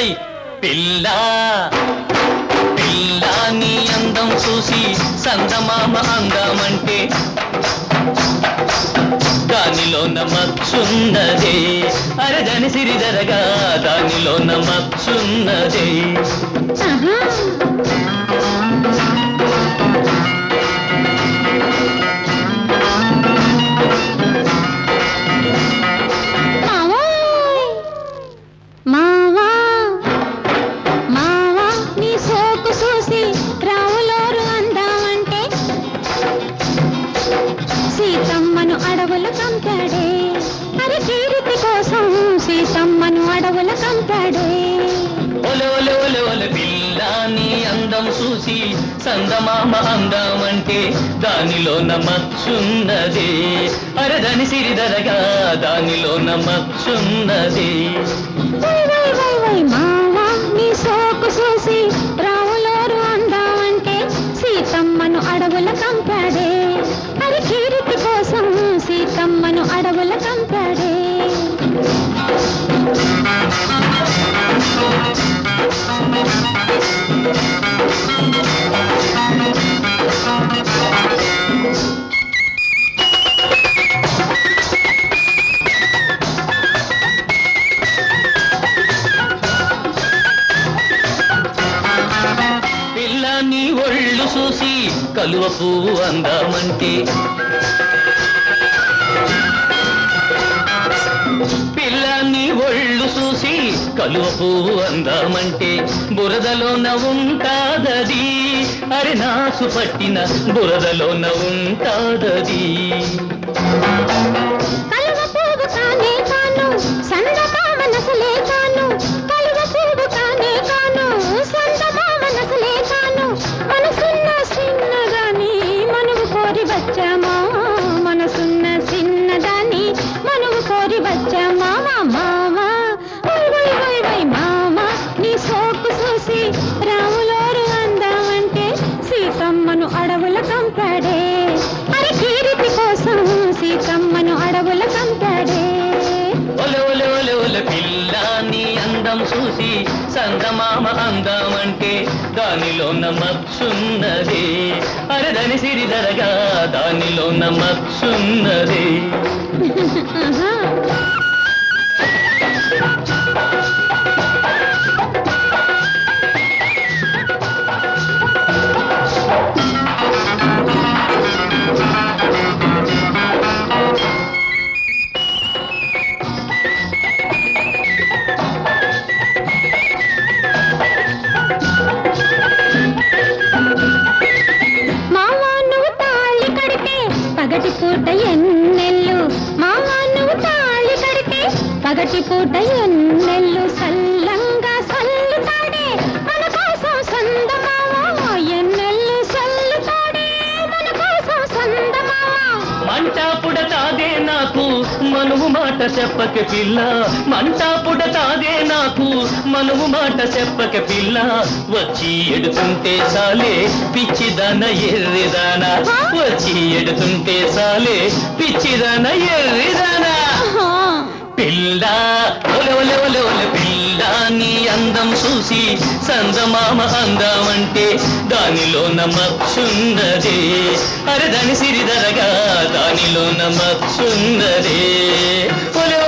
పిల్ల పిల్ల నీ అందం చూసి సందమామ అందామంటే దానిలో నమచ్చున్నదే అరదని సిరిదరగా దానిలో నమచ్చున్నదే ఆహా. మావోయ్! మావా మావా నీ సోకు చూసి రావులోరు అందామంటే సీతమ్మను అడవులు కంపాడే అరి కీర్తి కోసం సీతమ్మను అడవుల కంపాడే ఒలె ఒలె ఒలె ఒలె పిల్ల నీ అందం చూసి సందమామ అందామంటే దానిలో నమచ్చున్నదే అరదని సిరిదరగా దానిలో నమచ్చున్నదే వై వై వై వై మావా నీ సోకు చూసి రావులోరు అందామంటే సీతమ్మను అడవుల కంపాడే అది కీర్తి కోసం సీతమ్మను అడవుల కంపాడే పిల్ల నీ ఒళ్ళు చూసి కలువ పువ్వు అందామంటే పిల్ల నీ ఒళ్ళు చూసి కలువ పువ్వు అందామంటే బురదలోన ఉంటాదది అరి నాసు పట్టిన బురదలోన ఉంటాదది కలువ పువ్వు కానే కాను సందమామ నసలే కాను కలువ పువ్వు కానే కాను సందమామ నసలే కాను మనసున్న చిన్నదాని మనవు కోరి వచ్చామా మనసున్న చిన్నదాని మనవు కోరి వచ్చామా మామా వై వై వై వై మామా నీ సోకు చూసి రాములోరు అందామంటే సీతమ్మను అడవుల కంపాడే అరే కీర్తి కోసం సీతమ్మను అడవుల కంపాడే ఒలె ఒలె ఒలె ఒలె పిల్ల నీ అందం చూసి సందమామ అందామంటే దానిలో నమచ్చున్నదే అరదని సిరిదరగా దానిలో నమచ్చున్నదే ఆహా. మావా నువ్వు తాళి కడితే పగటి పూట ఎన్నెల్లు మావా నువ్వు తాళి కడితే పగటి పూట ఎన్నెల్లు సల్లంగా సల్లుతాడే మన కోసం సందమావా ఎన్నెల్లు సల్లుతాడే మన కోసం సందమావా మంట పుడతాదే నాకు మనువు మాట చెప్పక పిల్ల మంట పుడతాదే నాకు మనువు మాట చెప్పక పిల్ల వచ్చి ఎడుతుంటే సాలే పిచ్చిదన ఎర్రిదాన వచ్చి ఎడుతుంటే సాలే పిచ్చిదన ఎర్రిదాన ఆహా. పిల్ల ఒలె ఒలె ఒలె ఒలె పిల్ల నీ అందం చూసి సందమామ అందామంటే దానిలో నమచ్చున్నదే అరే దాని సిరిదరగా దానిలో నమచ్చున్నదే ఒలె